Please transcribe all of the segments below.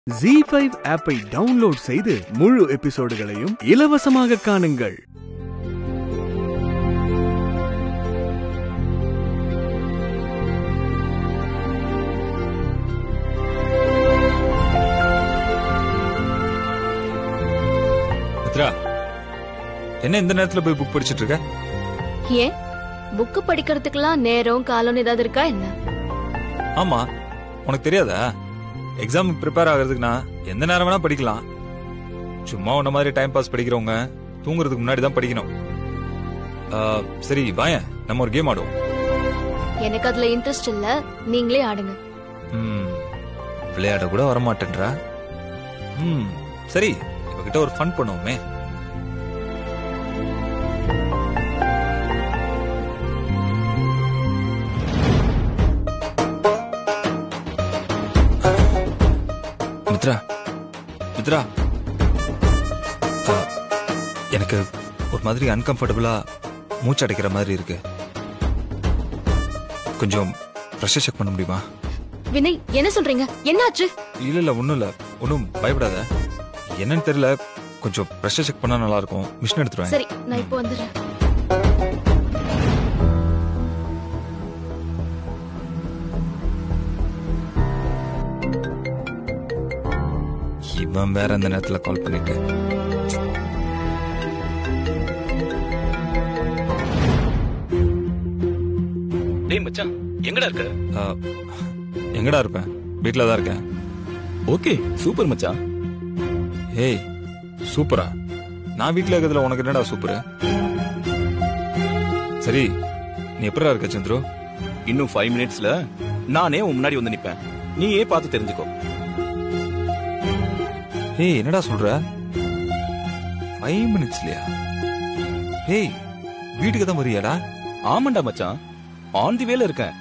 G five ஆப்பை download செய்து முழு எபிசோடுகளையும் இலவசமாக காணுங்கள் மித்ரா என்ன இந்த நேரத்துல போய் புக் படிச்சிட்டு இருக்க ஏன் புக்கு படிக்கிறதுக்கெல்லாம் நேரம் காலம்னு ஏதாவது இருக்கா என்ன ஆமா உனக்கு தெரியாதா எக்ஸாம் ப்ரிப்பேர் ஆகிறதுக்கு நான் எந்த நேரம் வேணா படிக்கலாம் சும்மா உன்ன மாதிரி டைம் பாஸ் படிக்கிறவங்க தூங்குறதுக்கு முன்னாடி தான் படிக்கணும் ஆ, சரி வாயேன் நம்ம ஒரு கேம் ஆடுவோம் எனக்கு அதுல இன்ட்ரெஸ்ட் இல்ல நீங்களே ஆடுங்க ம், விளையாட கூட வரமாட்டேன்றா ம் சரி இவகிட்ட ஒரு ஃபன் பண்ணுவோமே மித்ரா மித்ரா ஆ, எனக்கு ஒரு மாதிரி அன்கம்ஃபர்டபுளா மூச்சு அடைக்கிற மாதிரி இருக்கு கொஞ்சம் ப்ரெஷர் செக் பண்ண முடியுமா வினய் என்ன சொல்றீங்க என்னாச்சு இல்ல இல்ல ஒண்ணும் இல்ல ஒன்னும் பயப்படாத என்னன்னு தெரியல கொஞ்சம் ப்ரெஷர் செக் பண்ணா நல்லா இருக்கும் மிஷின் எடுத்துருவேன் சரி நான் இப்போ வந்துடுறேன் இவன் வேற அந்த நேரத்துல கால் பண்ணிட்டு டேய் மச்சான் எங்கடா இருக்க ஆ, எங்கடா இருப்பேன் வீட்ல தான் இருக்கேன் ஓகே சூப்பர் மச்சான் ஏய் சூப்பரா நான் வீட்ல இருக்கிறதுல உனக்கு என்னடா சூப்பர் சரி நீ எப்படிடா இருக்க சந்துரு இன்னும் ஃபைவ் மினிட்ஸ்ல நானே உன் முன்னாடி வந்து நிப்பேன் நீயே பார்த்து தெரிஞ்சுக்கோ ஏய் என்னடா சொல்ற ஃபைவ் மினிட்ஸ்லயா ஏய் வீட்டுக்கு தான் வரியாடா ஆமாண்டா மச்சான் ஆன் தி வேல இருக்கேன்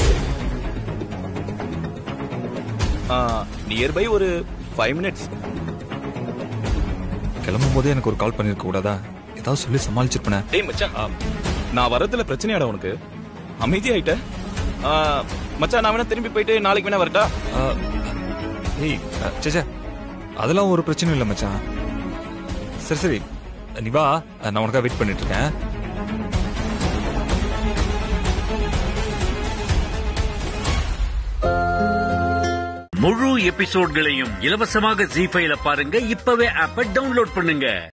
நியர்பை ஒரு ஃபைவ் மினிட்ஸ் கிளம்பும் போதே எனக்கு ஒரு கால் பண்ணிருக்க கூடாதா ஏதாவது சொல்லி சமாளிச்சிருப்பேன் டேய் மச்சான் ஆ, நான் வர்றதுல பிரச்சனையாடா உனக்கு அமைதி ஆயிட்ட ஆ, மச்சான் நான் வேணா திரும்பி போயிட்டு நாளைக்கு வேணா வரட்டா ஆ, ஏய் அ, ச்சே ச்சே. அதெல்லாம் ஒரு பிரச்சனையும் இல்லை மச்சான் சரி சரி நீ வா நான் உனக்காக வெயிட் பண்ணிட்டு இருக்கேன் முழு எபிசோட்களையும் இலவசமாக ஜி ஃபைல பாருங்க இப்பவே ஆப்ப டவுன்லோட் பண்ணுங்க